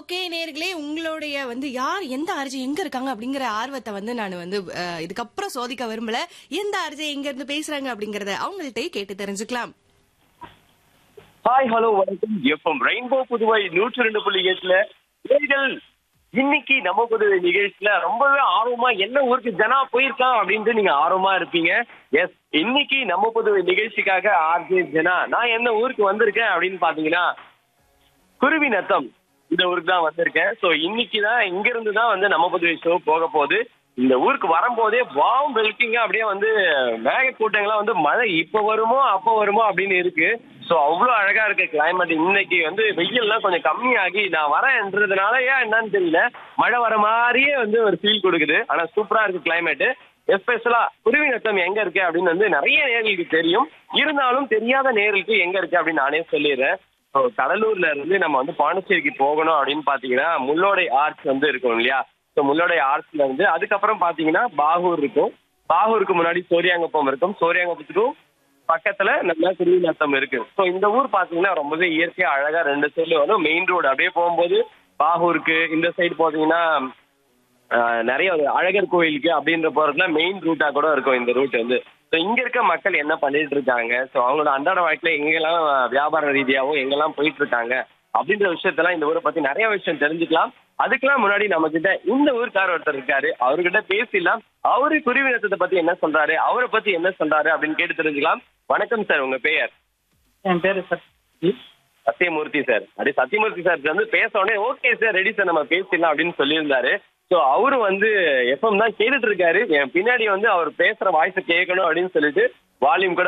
okay நேர்களே உங்களுடைய வந்து யார் எந்த ஆர்ஜி எங்க இருக்காங்க அப்படிங்கிற ஆர்வத்தை வந்து நான் வந்து அஹ், இதுக்கப்புறம் சோதிக்க விரும்பல எந்த ஆர்ஜி எங்க இருந்து பேசுறாங்க அப்படிங்கறத அவங்கள்ட்ட கேட்டு தெரிஞ்சுக்கலாம் ஹாய் ஹலோ வணக்கம் எஃப்எம் ரெயின்போ புதுவை நூற்றி ரெண்டு புள்ளி எட்டுல நேர்கள் இன்னைக்கு நம்ம புதுவை நிகழ்ச்சியில ரொம்பவே ஆர்வமா என்ன ஊருக்கு ஜனா போயிருக்கான் அப்படின்ட்டு நீங்க ஆர்வமா இருப்பீங்க எஸ் இன்னைக்கு நம்ம புதுவை நிகழ்ச்சிக்காக ஆர்ஜே ஜனா நான் என்ன ஊருக்கு வந்திருக்கேன் அப்படின்னு பாத்தீங்கன்னா குருவி நத்தம் இந்த ஊருக்கு தான் வந்திருக்கேன் சோ இன்னைக்கு தான் இங்க இருந்து தான் வந்து நம்ம புதுவை ஷோ போக போகுது இந்த ஊருக்கு வரும்போதே வாம் வெல்கிங்க அப்படியே வந்து மேக கூட்டங்கள்லாம் வந்து மழை இப்ப வருமோ அப்ப வருமோ அப்படின்னு இருக்கு சோ அவ்வளவு அழகா இருக்கு கிளைமேட் இன்னைக்கு வந்து வெயில்லாம் கொஞ்சம் கம்மியாகி நான் வரேன்றதுனால ஏன் என்னன்னு தெரியல மழை வர மாதிரியே வந்து ஒரு ஃபீல் கொடுக்குது ஆனா சூப்பரா இருக்கு கிளைமேட் எஸ்பெஷலா குருவி நத்தம் எங்க இருக்கு அப்படின்னு வந்து நிறைய நேர்களுக்கு தெரியும் இருந்தாலும் தெரியாத நேர்களுக்கு எங்க இருக்கு அப்படின்னு நானே சொல்லிடுறேன் ஸோ கடலூர்ல இருந்து நம்ம வந்து பாண்டிச்சேரிக்கு போகணும் அப்படின்னு பாத்தீங்கன்னா முள்ளோடை ஆர்ட்ஸ் வந்து இருக்கும் இல்லையா ஸோ முள்ளோடை ஆர்ட்ஸ்ல இருந்து அதுக்கப்புறம் பாத்தீங்கன்னா பாகூர் இருக்கும் பாகூருக்கு முன்னாடி சோரியாங்குப்பம் இருக்கும் சோரியாங்குப்பத்துக்கும் பக்கத்துல நம்ம திருவிழாத்தம் இருக்கு ஸோ இந்த ஊர் பாத்தீங்கன்னா ரொம்பவே இயற்கையா அழகா ரெண்டு சைடுல வரும் மெயின் ரோடு அப்படியே போகும்போது பாகூருக்கு இந்த சைடு போத்தீங்கன்னா ஆஹ் நிறைய ஒரு அழகர் கோயிலுக்கு அப்படின்ற போறதுல மெயின் ரூட்டா கூட இருக்கும் இந்த ரூட் வந்து ஸோ இங்க இருக்க மக்கள் என்ன பண்ணிட்டு இருக்காங்க ஸோ அவங்களோட அன்றாட வாழ்க்கையில எங்கெல்லாம் வியாபார ரீதியாகவும் எங்கெல்லாம் போயிட்டு இருக்காங்க அப்படின்ற விஷயத்தெல்லாம் இந்த ஊரை பத்தி நிறைய விஷயம் தெரிஞ்சுக்கலாம் அதுக்கெல்லாம் முன்னாடி நம்ம கிட்ட இந்த ஊருக்கார ஒருத்தர் இருக்காரு அவர்கிட்ட பேசிடலாம் அவரு குருவினத்தை பத்தி என்ன சொல்றாரு அவரை பத்தி என்ன சொல்றாரு அப்படின்னு கேட்டு தெரிஞ்சுக்கலாம் வணக்கம் சார் உங்க பெயர் என் பேரு சக்தி சத்யமூர்த்தி சார் அப்படி சத்யமூர்த்தி சார் வந்து பேச உடனே ஓகே சார் ரெடி சார் நம்ம பேசிடலாம் அப்படின்னு சொல்லியிருந்தாரு ஸோ அவரு வந்து எஃப்எம் தான் கேட்டுட்டு இருக்காரு என் பின்னாடி வந்து அவர் பேசுற வாய்ஸ் கேட்கணும் அப்படின்னு சொல்லிட்டு வால்யூம் கூட